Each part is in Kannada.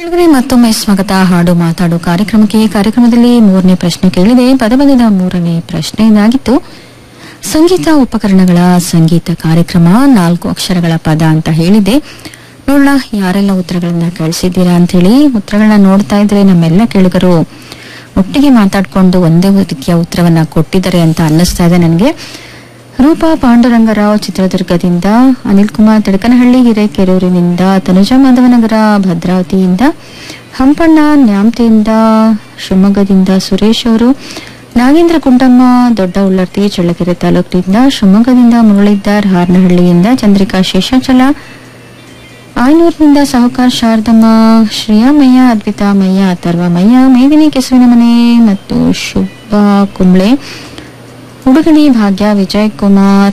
ಕೆಳಗಡೆ ಮತ್ತೊಮ್ಮೆ ಸ್ವಾಗತ ಹಾಡು ಮಾತಾಡು ಕಾರ್ಯಕ್ರಮಕ್ಕೆ ಕಾರ್ಯಕ್ರಮದಲ್ಲಿ ಮೂರನೇ ಪ್ರಶ್ನೆ ಕೇಳಿದೆ ಪದಬಂಧದ ಮೂರನೇ ಪ್ರಶ್ನೆ ಇದಾಗಿತ್ತು ಸಂಗೀತ ಉಪಕರಣಗಳ ಸಂಗೀತ ಕಾರ್ಯಕ್ರಮ ನಾಲ್ಕು ಅಕ್ಷರಗಳ ಪದ ಅಂತ ಹೇಳಿದೆ ನೋಡೋಣ ಯಾರೆಲ್ಲ ಉತ್ತರಗಳನ್ನ ಕಳಿಸಿದ್ದೀರಾ ಅಂತ ಹೇಳಿ ಉತ್ತರಗಳನ್ನ ನೋಡ್ತಾ ಇದ್ರೆ ನಮ್ಮೆಲ್ಲ ಕೇಳುಗರು ಒಟ್ಟಿಗೆ ಮಾತಾಡ್ಕೊಂಡು ಒಂದೇ ರೀತಿಯ ಉತ್ತರವನ್ನ ಕೊಟ್ಟಿದ್ದಾರೆ ಅಂತ ಅನ್ನಿಸ್ತಾ ಇದೆ ನನಗೆ ರೂಪಾ ಪಾಂಡುರಂಗರಾವ್ ಚಿತ್ರದುರ್ಗದಿಂದ ಅನಿಲ್ ಕುಮಾರ್ ತಡಕನಹಳ್ಳಿ ಹಿರೇಕೆರೂರಿನಿಂದ ತನುಜಾ ಮಾಧವನಗರ ಭದ್ರಾವತಿಯಿಂದ ಹಂಪಣ್ಣ ನ್ಯಾಮತಿಯಿಂದ ಶಿವಮೊಗ್ಗದಿಂದ ಸುರೇಶ್ ಅವರು ನಾಗೇಂದ್ರ ಕುಂಟಮ್ಮ ದೊಡ್ಡ ಉಳ್ಳರ್ತಿ ಚಳ್ಳಕೆರೆ ತಾಲೂಕಿನಿಂದ ಶಿವಮೊಗ್ಗದಿಂದ ಮುರಳೀಧರ್ ಹಾರನಹಳ್ಳಿಯಿಂದ ಚಂದ್ರಿಕಾ ಶೇಷಾಚಲ ಆಯ್ನೂರಿನಿಂದ ಸಾಹುಕಾರ್ ಶಾರದಮ್ಮ ಶ್ರೇಯಾಮಯ್ಯ ಅದ್ವಿತಾಮಯ್ಯ ಅಥರ್ವಮಯ್ಯ ಮೇದಿನಿ ಕೆಸುವಿನ ಮನೆ ಮತ್ತು ಶುಭ ಕುಂಬ್ಳೆ ಹುಡುಗಣಿ ಭಾಗ್ಯ ವಿಜಯ್ ಕುಮಾರ್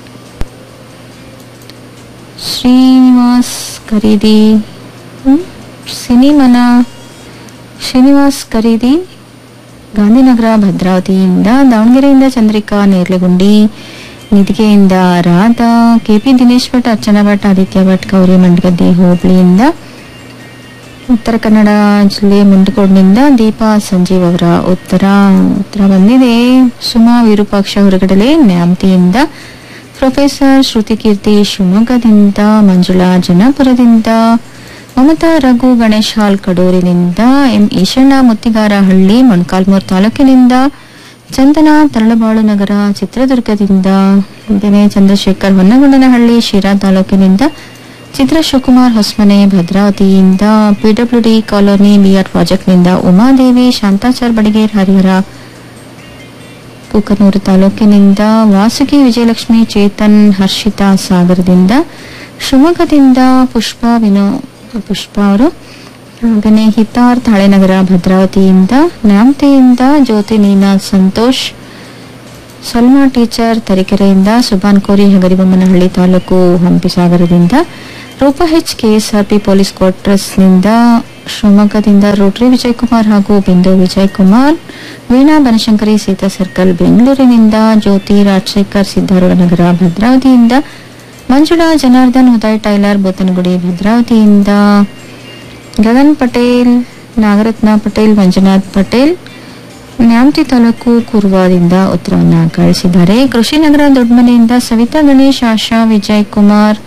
ಶ್ರೀನಿವಾಸ್ ಖರೀದಿ ಹ್ಮ್? ಸಿನಿಮನ ಶ್ರೀನಿವಾಸ್ ಖರೀದಿ ಗಾಂಧಿನಗರ ಭದ್ರಾವತಿಯಿಂದ ದಾವಣಗೆರೆಯಿಂದ ಚಂದ್ರಿಕಾ ನೇರ್ಲಗುಂಡಿ ನಿಧಿಗೆಯಿಂದ ರಾಧಾ ಕೆಪಿ ದಿನೇಶ್ ಭಟ್ ಅರ್ಚನಾ ಭಟ್ ಆದಿತ್ಯ ಭಟ್ ಗೌರಿ ಮಂಡಗದ್ದೆ ಹೋಬಳಿಯಿಂದ ಉತ್ತರ ಕನ್ನಡ ಜಿಲ್ಲೆ ಮುಂಡಗೋಡ್ನಿಂದ ದೀಪಾ ಸಂಜೀವ್ ಅವರ ಉತ್ತರ ಉತ್ತರ ಬಂದಿದೆ ಸುಮಾ ವಿರೂಪಾಕ್ಷ ಹೊರಗಡಲೆ ನ್ಯಾಮತಿಯಿಂದ ಪ್ರೊಫೆಸರ್ ಶ್ರುತಿಕೀರ್ತಿ ಶಿವಮೊಗ್ಗದಿಂದ ಮಂಜುಳಾ ಜನಾಪುರದಿಂದ ಮಮತಾ ರಘು ಗಣೇಶ್ ಹಾಲ್ ಕಡೂರಿನಿಂದ ಎಂ ಈಶಣ್ಣ ಮುತ್ತಿಗಾರಹಳ್ಳಿ ಮೊಣಕಾಲ್ಮೂರು ತಾಲೂಕಿನಿಂದ ಚಂದನ ತರಳಬಾಳು ನಗರ ಚಿತ್ರದುರ್ಗದಿಂದ ಹಾಗೆಯೇ ಚಂದ್ರಶೇಖರ್ ಹೊನ್ನಗೊಂಡನಹಳ್ಳಿ ಶಿರಾ ತಾಲೂಕಿನಿಂದ ಚಿತ್ರ ಶಿವಕುಮಾರ್ ಹೊಸಮನೆ ಭದ್ರಾವತಿಯಿಂದ ಪಿಡಬ್ಲ್ಯೂಡಿ ಕಾಲೋನಿ ಬಿಆರ್ ಪ್ರಾಜೆಕ್ಟ್ನಿಂದ ಉಮಾದೇವಿ ಶಾಂತಾಚಾರ್ ಬಡಿಗೇರ್ ಹರಿಹರ ಕುಕನೂರು ತಾಲೂಕಿನಿಂದ ವಾಸುಕಿ ವಿಜಯಲಕ್ಷ್ಮಿ ಚೇತನ್ ಹರ್ಷಿತಾ ಸಾಗರದಿಂದ ಶಿವಮೊಗ್ಗದಿಂದ ಪುಷ್ಪ ವಿನೋ ಪುಷ್ಪ ಅವರು ಹಾಗೆಯೇ ಹಿತಾರ್ ತಾಳೆನಗರ ಭದ್ರಾವತಿಯಿಂದ ನ್ಯಾಮತಿಯಿಂದ ಜ್ಯೋತಿ ನೀನಾ ಸಂತೋಷ್ ಸಲ್ಮಾ ಟೀಚರ್ ತರೀಕೆರೆಯಿಂದ ಸುಬಾನ್ ಕೋರಿ ಹಗರಿಬೊಮ್ಮನಹಳ್ಳಿ ತಾಲೂಕು ಹಂಪಿಸಾಗರದಿಂದ ರೂಪಾ ಹೆಚ್ ಕೆಎಸ್ಆರ್ಪಿ ಪೊಲೀಸ್ ಕ್ವಾರ್ಟರ್ಸ್ನಿಂದ ಶಿವಮೊಗ್ಗದಿಂದ ರೋಟರಿ ವಿಜಯಕುಮಾರ್ ಹಾಗೂ ಬಿಂದು ವಿಜಯಕುಮಾರ್ ವೀಣಾ ಬನಶಂಕರಿ ಸೀತಾ ಸರ್ಕಲ್ ಬೆಂಗಳೂರಿನಿಂದ ಜ್ಯೋತಿ ರಾಜಶೇಖರ್ ಸಿದ್ದಾರೂಢ ನಗರ ಭದ್ರಾವತಿಯಿಂದ ಮಂಜುಳಾ ಜನಾರ್ದನ್ ಉದಯ್ ಟೈಲರ್ ಬೋತನಗುಡಿ ಭದ್ರಾವತಿಯಿಂದ ಗಗನ್ ಪಟೇಲ್ ನಾಗರತ್ನ ಪಟೇಲ್ ಮಂಜುನಾಥ್ ಪಟೇಲ್ ನ್ಯಾಮತಿ ತಾಲೂಕು ಕುರ್ವಾದಿಂದ ಉತ್ತರವನ್ನ ಕಳಿಸಿದ್ದಾರೆ ಕೃಷಿನಗರ ದೊಡ್ಡಮನೆಯಿಂದ ಸವಿತಾ ಗಣೇಶ್ ಆಶಾ ವಿಜಯ್ ಕುಮಾರ್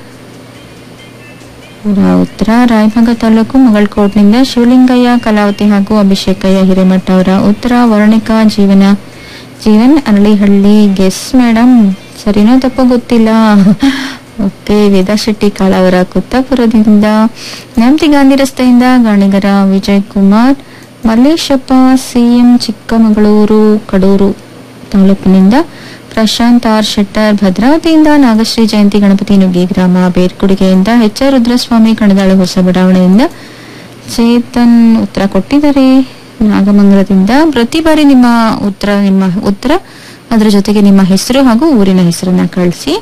ಅವರ ಉತ್ತರ ರಾಯಭಾಗ ತಾಲೂಕು ಮಗಳಕೋಟ್ನಿಂದ ಶಿವಲಿಂಗಯ್ಯ ಕಲಾವತಿ ಹಾಗೂ ಅಭಿಷೇಕಯ್ಯ ಹಿರೇಮಠ ಅವರ ಉತ್ತರ ವರ್ಣಿಕಾ ಜೀವನ ಜೀವನ್ ಅರಳಿಹಳ್ಳಿ ಗೆಸ್ ಮೇಡಮ್ ಸರಿನೋ ತಪ್ಪೋ ಗೊತ್ತಿಲ್ಲ ಓಕೆ ವೇದಾ ಶೆಟ್ಟಿ ಕಾಳವರ ಕುತ್ತಾಪುರದಿಂದ ನ್ಯಾಮತಿ ಗಾಂಧಿ ರಸ್ತೆಯಿಂದ ಗಾಣಿಗರ ವಿಜಯ್ ಕುಮಾರ್ ಮಲ್ಲೇಶಪ್ಪ ಸಿಎಂ ಚಿಕ್ಕಮಗಳೂರು ಕಡೂರು ತಾಲೂಕಿನಿಂದ ಪ್ರಶಾಂತ್ ಆರ್ ಶೆಟ್ಟರ್ ಭದ್ರಾವತಿಯಿಂದ ನಾಗಶ್ರೀ ಜಯಂತಿ ಗಣಪತಿ ನುಗ್ಗಿ ಗ್ರಾಮ ಬೇರ್ಕುಡಿಗೆಯಿಂದ ಎಚ್ ಆರ್ ರುದ್ರಸ್ವಾಮಿ ಕಣದಾಳು ಹೊಸ ಬಡಾವಣೆಯಿಂದ ಚೇತನ್ ಉತ್ತರ ಕೊಟ್ಟಿದ್ದಾರೆ ನಾಗಮಂಗಲದಿಂದ ಪ್ರತಿ ಬಾರಿ ನಿಮ್ಮ ಉತ್ತರ ನಿಮ್ಮ ಉತ್ತರ ಅದರ ಜೊತೆಗೆ ನಿಮ್ಮ ಹೆಸರು ಹಾಗೂ ಊರಿನ ಹೆಸರನ್ನ ಕಳಿಸಿ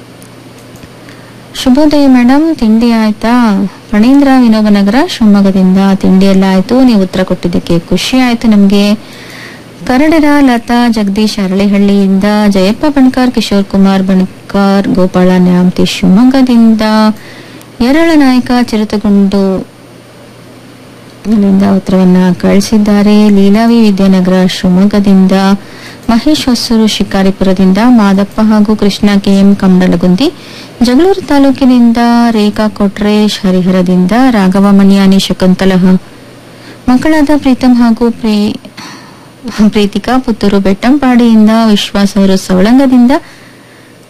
ಶುಭೋದಯ ಮೇಡಮ್ ತಿಂಡಿ ಆಯ್ತಾ ಫಣೀಂದ್ರ ವಿನೋಬನಗರ ಶಿವಮೊಗ್ಗದಿಂದ ತಿಂಡಿ ಎಲ್ಲ ಆಯ್ತು ನೀವು ಉತ್ತರ ಕೊಟ್ಟಿದ್ದಕ್ಕೆ ಖುಷಿ ಆಯ್ತು ನಮ್ಗೆ ಕರಡರ ಲತಾ ಜಗದೀಶ್ ಅರಳಿಹಳ್ಳಿಯಿಂದ ಜಯಪ್ಪ ಬಣ್ಕರ್ ಕಿಶೋರ್ ಕುಮಾರ್ ಬಣ್ಕರ್ ಗೋಪಾಳ ನ್ಯಾಮತಿ ಶಿವಮೊಗ್ಗದಿಂದ ಎರಳ ನಾಯಕ ಚಿರತಗುಂಡು ಇಲ್ಲಿಂದ ಉತ್ತರವನ್ನ ಕಳಿಸಿದ್ದಾರೆ ಲೀಲಾವಿ ವಿದ್ಯಾನಗರ ಶಿವಮೊಗ್ಗದಿಂದ ಮಹೇಶ್ ಹೊಸೂರು ಶಿಕಾರಿಪುರದಿಂದ ಮಾದಪ್ಪ ಹಾಗೂ ಕೃಷ್ಣ ಕೆಎಂ ಕಮ್ಮಡಲಗುಂದಿ ಜಗಳೂರು ತಾಲೂಕಿನಿಂದ ರೇಖಾ ಕೊಟ್ರೇಶ್ ಹರಿಹರದಿಂದ ರಾಘವ ಮಣಿಯಾನಿ ಶಕುಂತಲ ಮಕ್ಕಳಾದ ಪ್ರೀತಂ ಹಾಗೂ ಪ್ರೀ ಪ್ರೀತಿಕಾ ಪುತ್ತೂರು ಬೆಟ್ಟಂಪಾಡಿಯಿಂದ ವಿಶ್ವಾಸ್ ಅವರು ಸವಳಂಗದಿಂದ